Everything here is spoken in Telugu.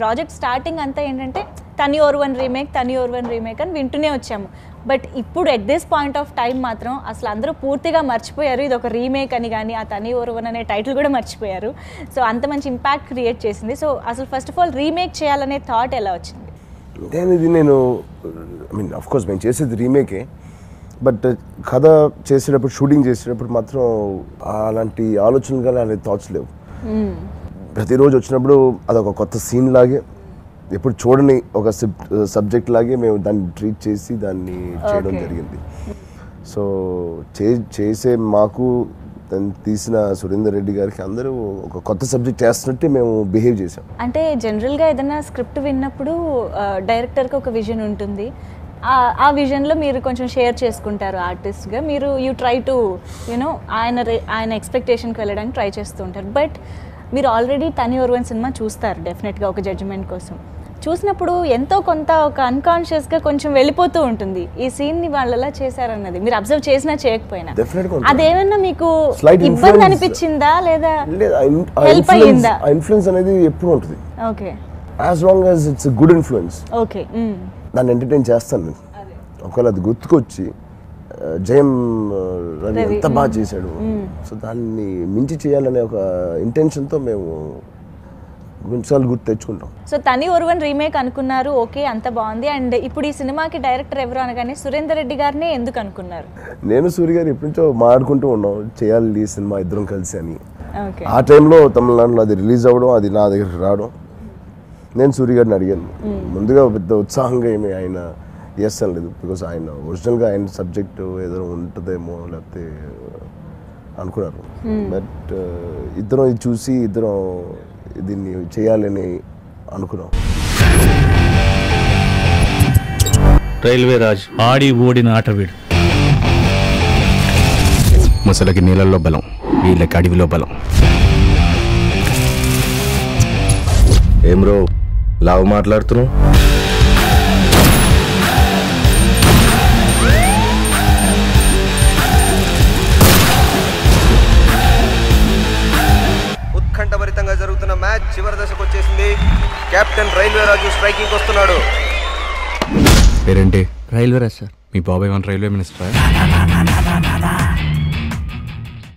ప్రాజెక్ట్ స్టార్టింగ్ అంతా ఏంటంటే తని ఓర్వన్ రీమేక్ తని ఓర్వన్ రీమేక్ అని వింటూనే వచ్చాము బట్ ఇప్పుడు at this point of time మాత్రం అసలు అందరూ పూర్తిగా మర్చిపోయారు ఇది ఒక రీమేక్ అని కానీ ఆ తని ఓర్వన్ అనే టైటిల్ కూడా మర్చిపోయారు సో అంత మంచి ఇంపాక్ట్ క్రియేట్ చేసింది సో అసలు ఫస్ట్ ఆఫ్ ఆల్ రీమేక్ చేయాలనే థాట్ ఎలా వచ్చింది నేను ఇది నేను ఐ మీన్ అఫ్ కోర్స్ మేము చేసేది రీమేకే బట్ కథ చేసేటప్పుడు షూటింగ్ చేసేటప్పుడు మాత్రం అలాంటి ఆలోచనలు కానీ అలాంటి థాట్స్ లేవు ప్రతిరోజు వచ్చినప్పుడు అదొక కొత్త సీన్ లాగే ఎప్పుడు చూడని ఒక సబ్జెక్ట్ లాగే మేము దాన్ని ట్రీట్ చేసి దాన్ని చేయడం Okay. జరిగింది సో చే చేసే మాకు దాన్ని తీసిన సురేందర్ రెడ్డి గారికి అందరూ ఒక కొత్త సబ్జెక్ట్ చేస్తున్నట్టే మేము బిహేవ్ చేసాం అంటే జనరల్గా ఏదైనా స్క్రిప్ట్ విన్నప్పుడు ఆ, డైరెక్టర్కి ఒక విజన్ ఉంటుంది ఆ- ఆ విజన్లో మీరు కొంచెం షేర్ చేసుకుంటారు ఆర్టిస్ట్గా మీరు యూ ట్రై టు యూనో ఆయన రే- ఆయన ఎక్స్పెక్టేషన్కి వెళ్ళడానికి ట్రై చేస్తూ ఉంటారు బట్ మీరు ఆల్రెడీ తని ఓర్వన్ సినిమా చూస్తారు డెఫినెట్గా ఒక జడ్జిమెంట్ కోసం చూసినప్పుడు ఎంతో కొంత ఒక అన్కాన్షియస్గా కొంచెం వెళ్ళిపోతూ ఉంటుంది ఈ సీన్ని వాళ్ళు ఎలా చేశారన్నది మీరు అబ్జర్వ్ చేసినా చేయకపోయినా Definitely గా ఉంటుంది. అదేమన్నా మీకు Slight ఇబ్బంది influence- అనిపించిందా లేదా లేదు ఆ ఇన్- ఆ Help influence- అయ్యిందా? ఆ ఇన్ఫ్లుయెన్స్ అనేది ఎప్పుడు ఉంటుంది okay as long as it's good influence okay దాన్ని ఎంటర్టైన్ చేస్తాను నేను ఒకవేళ అది గుర్తుకొచ్చి ఆ, జయం ఆ, రవి రవి, ఎంత బాగా చేశాడు సో దాన్ని మించి చేయాలనే ఒక ఇంటెన్షన్తో మేము కొన్నిసార్లు గుర్తు తెచ్చుకుంటాం సో తని ఒరువన్ రీమేక్ అనుకున్నారు ఓకే అంత బాగుంది అండ్ ఇప్పుడు ఈ సినిమాకి డైరెక్టర్ ఎవరు అనగానే సురేందర్ రెడ్డి గారినే ఎందుకు అనుకున్నారు నేను సూర్య గారు ఎప్పటి నుంచో మాట్లాడుకుంటూ ఉన్నాం చేయాలి ఈ సినిమా ఇద్దరం కలిసి అని ఓకే ఆ టైంలో తమిళనాడులో అది రిలీజ్ అవ్వడం అది నా దగ్గరికి రావడం నేను సూర్య గారిని అడిగాను ముందుగా పెద్ద ఉత్సాహంగా ఏమి ఆయన ఎస్ అనలేదు బికాస్ ఆయన ఒరిజినల్గా ఆయన సబ్జెక్ట్ ఏదో ఉంటుందేమో లేకపోతే అనుకున్నారు బట్ ఇద్దరం ఇది చూసి ఇద్దరం దీన్ని చేయాలని అనుకున్నాం రైల్వే రాజ్ ఆడి ఓడిన ఆటవీడు ముసలకి నీళ్ళల్లో బలం వీళ్ళకి అడవిలో బలం ఏం రో లావు మాట్లాడుతున్నావు ఉత్కంఠభరితంగా జరుగుతున్న మ్యాచ్ చివరి దశకు వచ్చేసింది కెప్టెన్ రైల్వే రాజు స్ట్రైకింగ్ వస్తున్నాడు పేరేంటి రైల్వే రాజ్ సార్ మీ బాబాయ్ వన్ రైల్వే మినిస్టర్